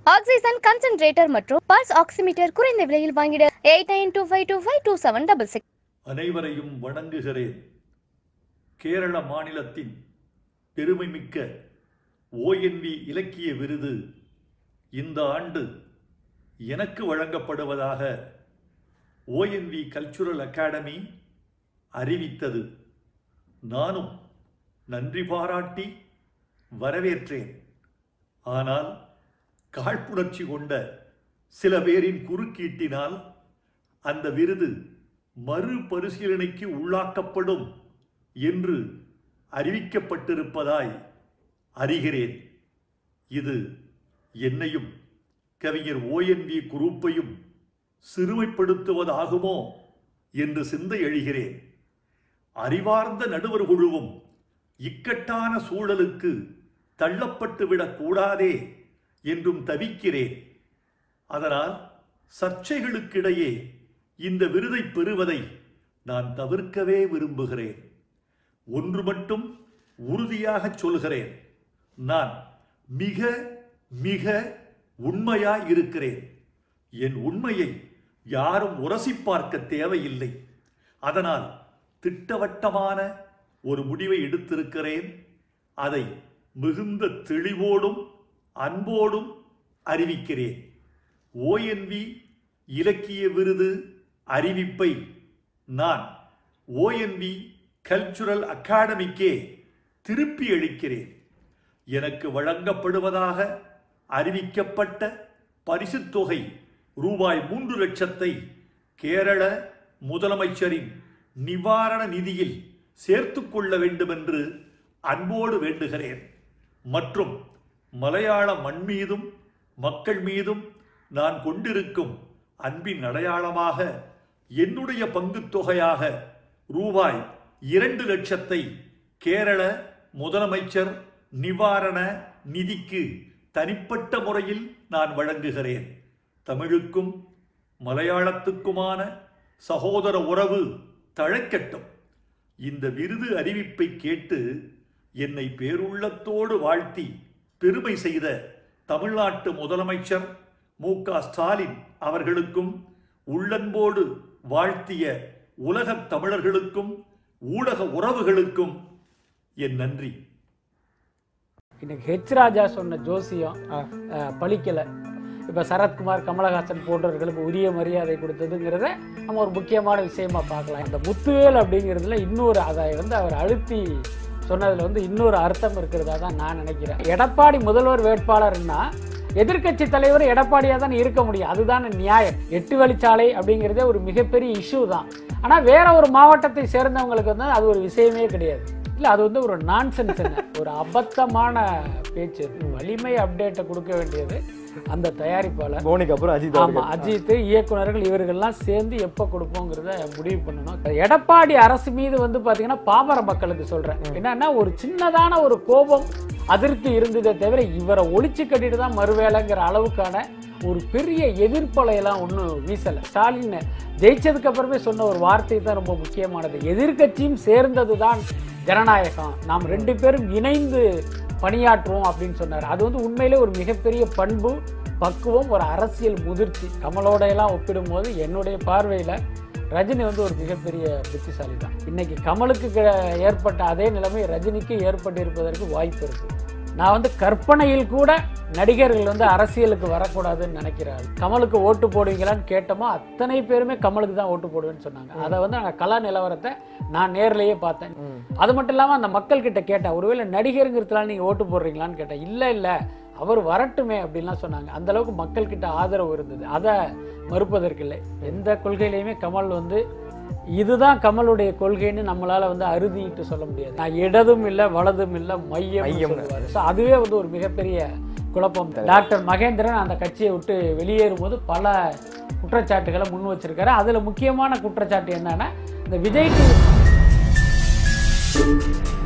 Oxygen கன்சென்ட்ரேட்டர் மற்றும் pulse oximeter குறைந்த விலையில் வாங்கிட eight nine two five two five two seven double six அனைவரையும் வணங்குகிறேன் கேரள மாநிலத்தின் பெருமைமிக்க ஓஎன்வி இலக்கிய விருது இந்த ஆண்டு எனக்கு வழங்கப்படுவதாக ஓஎன்வி கல்ச்சுரல் அகாடமி அறிவித்தது நானும் நன்றி பாராட்டி வரவேற்றேன் ஆனால் காழ்ப்புணர்ச்சி கொண்ட சில பேரின் குறுக்கீட்டினால் அந்த விருது மறுபரிசீலனைக்கு உள்ளாக்கப்படும் என்று அறிவிக்கப்பட்டிருப்பதாய் அறிகிறேன் இது என்னையும் கவிஞர் ஓஎன்வி குரூப்பையும் சிறுமைப்படுத்துவதாகுமோ என்று சிந்தை எழுகிறேன் அறிவார்ந்த நடுவர் குழுவும் இக்கட்டான சூழலுக்கு தள்ளப்பட்டு விடக்கூடாதே என்றும் தவிக்கிறேன் அதனால் சர்ச்சைகளுக்கிடையே இந்த விருதை பெறுவதை நான் தவிர்க்கவே விரும்புகிறேன் ஒன்று மட்டும் உறுதியாக சொல்கிறேன் நான் மிக மிக உண்மையாய் இருக்கிறேன் என் உண்மையை யாரும் உரசி பார்க்க தேவையில்லை அதனால் திட்டவட்டமான ஒரு முடிவை எடுத்திருக்கிறேன் அதை மிகுந்த தெளிவோடும் அன்போடும் அறிவிக்கிறேன் ஓஎன்வி இலக்கிய விருது அறிவிப்பை நான் ஓஎன்வி கல்ச்சுரல் அகாடமிக்கே திருப்பி அளிக்கிறேன் எனக்கு வழங்கப்படுவதாக அறிவிக்கப்பட்ட பரிசுத் தொகை ரூபாய் மூன்று லட்சத்தை கேரள முதலமைச்சரின் நிவாரண நிதியில் சேர்த்துக் கொள்ள வேண்டுமென்று அன்போடு வேண்டுகிறேன் மற்றும் மலையாள மண் மீதும் மக்கள் மீதும் நான் கொண்டிருக்கும் அன்பின் அடையாளமாக என்னுடைய பங்குத் தொகையாக ரூபாய் இரண்டு லட்சத்தை கேரள முதலமைச்சர் நிவாரண நிதிக்கு தனிப்பட்ட முறையில் நான் வழங்குகிறேன் தமிழுக்கும் மலையாளத்துக்குமான சகோதர உறவு தழைக்கட்டும் இந்த விருது அறிவிப்பை கேட்டு என்னை பேருள்ளத்தோடு வாழ்த்தி பெருமை செய்த தமிழ்நாட்டு முதலமைச்சர் மு க ஸ்டாலின் அவர்களுக்கும் உள்ளன்போடு வாழ்த்திய உலகத் தமிழர்களுக்கும் ஊடக உறவுகளுக்கும் என் நன்றி இன்னைக்கு ஹெச் ராஜா சொன்ன ஜோசியம் அஹ், பலிக்கல இப்போ சரத்குமார் கமலஹாசன் போன்றவர்களுக்கு உரிய மரியாதை கொடுத்ததுங்கிறத நம்ம ஒரு முக்கியமான விஷயமா பார்க்கலாம் இந்த முத்துவேல் அப்படிங்கிறதுல இன்னொரு அதை வந்து அவர் அழுத்தி சொன்னதுல வந்து இன்னொரு அர்த்தம் இருக்கிறதா தான் நான் நினைக்கிறேன் எடப்பாடி முதல்வர் வேட்பாளர்னா எதிர்க்கட்சி தலைவர் எடப்பாடியாக தான் இருக்க முடியும் அதுதான் நியாயம் எட்டு வழிச்சாலை அப்படிங்கிறதே ஒரு மிகப்பெரிய இஷ்யூ தான் ஆனால் வேற ஒரு மாவட்டத்தை சேர்ந்தவங்களுக்கு வந்து அது ஒரு விஷயமே கிடையாது இல்லை அது வந்து ஒரு நான்சென்ஸ் ஒரு அபத்தமான பேச்சு அது. வலிமை அப்டேட்டை கொடுக்க வேண்டியது அந்த தயாரிப்பாளர் போனிக்கு அப்புறம் அஜித் ஆமா அவர்கள். அஜித் இயக்குனர்கள் இவர்கள்லாம் சேர்ந்து எப்போ கொடுப்போங்கிறத முடிவு பண்ணணும் எடப்பாடி அரசு மீது வந்து பாத்தீங்கன்னா பாமர மக்களுக்கு சொல்றேன் என்னன்னா ஒரு சின்னதான ஒரு கோபம் அதிருப்தி இருந்ததே தவிர இவரை ஒழிச்சு கட்டிட்டு தான் மறுவேளைங்கிற அளவுக்கான ஒரு பெரிய எதிர்ப்பலையெல்லாம் ஒன்றும் வீசலை ஸ்டாலின் ஜெயிச்சதுக்கு அப்புறமே சொன்ன ஒரு வார்த்தை தான் ரொம்ப முக்கியமானது எதிர்க்கட்சியும் சேர்ந்தது தான் ஜனநாயகம் நாம் ரெண்டு பேரும் இணைந்து பணியாற்றுவோம் அப்படின்னு சொன்னார் அது வந்து உண்மையிலே ஒரு மிகப்பெரிய பண்பு பக்குவம் ஒரு அரசியல் முதிர்ச்சி கமலோட எல்லாம் ஒப்பிடும்போது என்னுடைய பார்வையில் ரஜினி வந்து ஒரு மிகப்பெரிய புத்திசாலி தான் இன்னைக்கு கமலுக்கு க- ஏற்பட்ட அதே நிலைமை ரஜினிக்கு ஏற்பட்டிருப்பதற்கு வாய்ப்பு இருக்கு நான் வந்து கற்பனையில் கூட நடிகர்கள் வந்து அரசியலுக்கு வரக்கூடாதுன்னு நினைக்கிறாரு கமலுக்கு ஓட்டு போடுவீங்களான்னு கேட்டோமோ அத்தனை பேருமே கமலுக்கு தான் ஓட்டு போடுவேன்னு சொன்னாங்க அதை வந்து நாங்கள் கலா நிலவரத்தை நான் நேர்லயே பார்த்தேன் அது மட்டும் இல்லாமல் அந்த மக்கள் கிட்ட கேட்டேன் ஒருவேளை நடிகருங்கிறதுனால நீங்கள் ஓட்டு போடுறீங்களான்னு கேட்டேன் இல்லை இல்லை அவர் வரட்டுமே அப்படின்லாம் சொன்னாங்க அந்த அளவுக்கு மக்கள் கிட்ட ஆதரவு இருந்தது அதை மறுப்பதற்கில்லை எந்த கொள்கையிலையுமே கமல் வந்து இதுதான் கமலுடைய கொள்கைன்னு நம்மளால வந்து அறுதிட்டு சொல்ல முடியாது நான் இடதும் இல்லை வலதும் இல்லை மையம் மையம்னு. ஸோ அதுவே வந்து ஒரு மிகப்பெரிய குழப்பம் டாக்டர் மகேந்திரன் அந்த கட்சியை விட்டு வெளியேறும் போது பல குற்றச்சாட்டுகளை முன் வச்சிருக்காரு அதுல முக்கியமான குற்றச்சாட்டு என்னன்னா இந்த விஜய் டிவி